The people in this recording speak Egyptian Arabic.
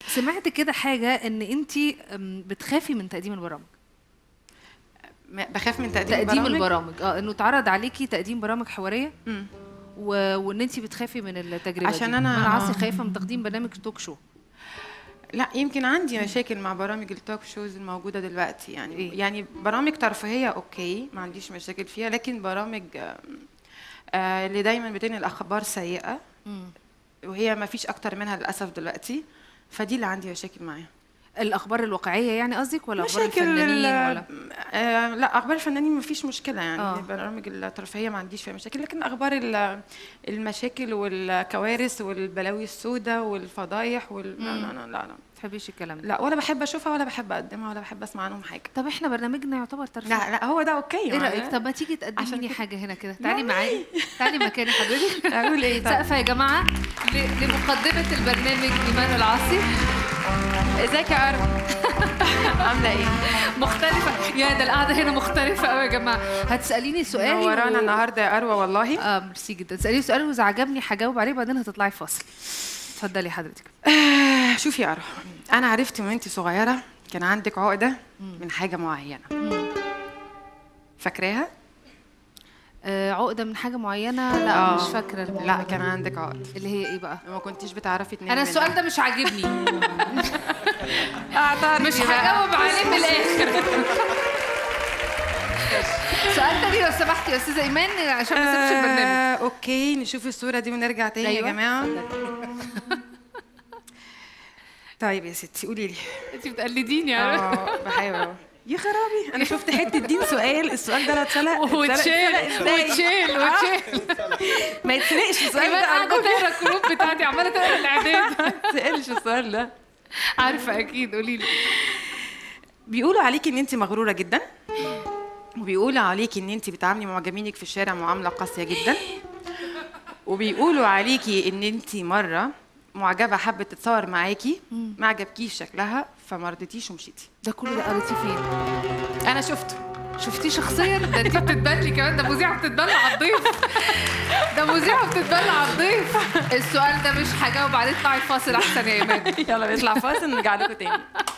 سمعت كده حاجه ان انت بتخافي من تقديم البرامج ما- بخاف من تقديم, تقديم البرامج. البرامج اه انه اتعرض عليكي تقديم برامج حواريه مم. و... وان انت بتخافي من التجربه عشان دي. أنا- من عاصي خايفه من تقديم برنامج توك شو لا يمكن عندي مشاكل مع برامج التوك شوز الموجوده دلوقتي يعني إيه؟ يعني برامج ترفيهيه اوكي ما عنديش مشاكل فيها لكن برامج آه، آه، اللي دايما بتنقل اخبار سيئه وهي ما فيش اكتر منها للاسف دلوقتي فدي اللي عندي مشاكل معاها الاخبار الواقعيه يعني قصدك ولا اخبار مشاكل الفنانين ال- ولا آه لا اخبار الفنانين ما فيش مشكله يعني آه. آه. البرامج الترفيهيه ما عنديش فيها مشاكل لكن اخبار ال- المشاكل والكوارث والبلاوي السوداء والفضايح وال... لا, لا لا لا لا تحبيش الكلام ده لا ولا بحب اشوفها ولا بحب اقدمها ولا بحب اسمع عنهم حاجه طب احنا برنامجنا يعتبر ترفيه لا لا هو ده اوكي ايه رايك طب ما تيجي عشان تقدمي لي كده. حاجه هنا كده تعالي معايا تعالي مكاني حضرتك اقول ايه طيب سقفه يا جماعه ل- لمقدمه البرنامج ايمان العاصي ازيك يا ارم عامله ايه مختلفه يا ده القعده هنا مختلفه قوي يا جماعه هتساليني سؤال ورانا النهارده يا اروى والله اه ميرسي جدا تساليني سؤال واذا عجبني هجاوب عليه بعدين هتطلعي فاصل اتفضلي حضرتك آه، شوفي يا أروى انا عرفت من وانت صغيره كان عندك عقده من حاجه معينه فاكراها آه عقده من حاجه معينه لا آه. مش فاكره الموضوع لا ده. كان عندك عقد اللي هي ايه بقى ما كنتيش بتعرفي تنامي انا السؤال منها. ده مش عاجبني اعترضي مش بقى. هجاوب عليه من الاخر سؤال تاني لو سمحتي يا استاذه ايمان عشان ما اسيبش البرنامج آه، اوكي نشوف الصوره دي ونرجع تاني أيوة. يا جماعه طيب يا ستي قولي لي انت بتقلديني يا اه بحاول أهو. يا خرابي انا شفت حته دين سؤال السؤال ده لا اتسلق اتسلق- وتشيل اتسلق إزاي؟ وتشيل وتشيل ما يتسلقش السؤال ايمان ده قاعده أرجوك. تقرا الكروب بتاعتي عماله تقرا الاعداد ما تسالش السؤال ده عارفه اكيد قولي لي بيقولوا عليكي ان انت مغروره جدا وبيقولوا عليكي ان انت بتعاملي معجبينك في الشارع معامله قاسيه جدا وبيقولوا عليكي ان انت مره معجبه حبت تتصور معاكي ما عجبكيش شكلها فما رضيتيش ومشيتي ده كله ده قريتيه فين انا شفته شفتيه شخصيا ده انت بتتبلي كمان ده مذيعه بتتبلى على الضيف ده مذيعه بتتبلى على الضيف السؤال ده مش هجاوب عليه اطلعي فاصل احسن يا ايمان يلا نطلع فاصل نرجع لكم تاني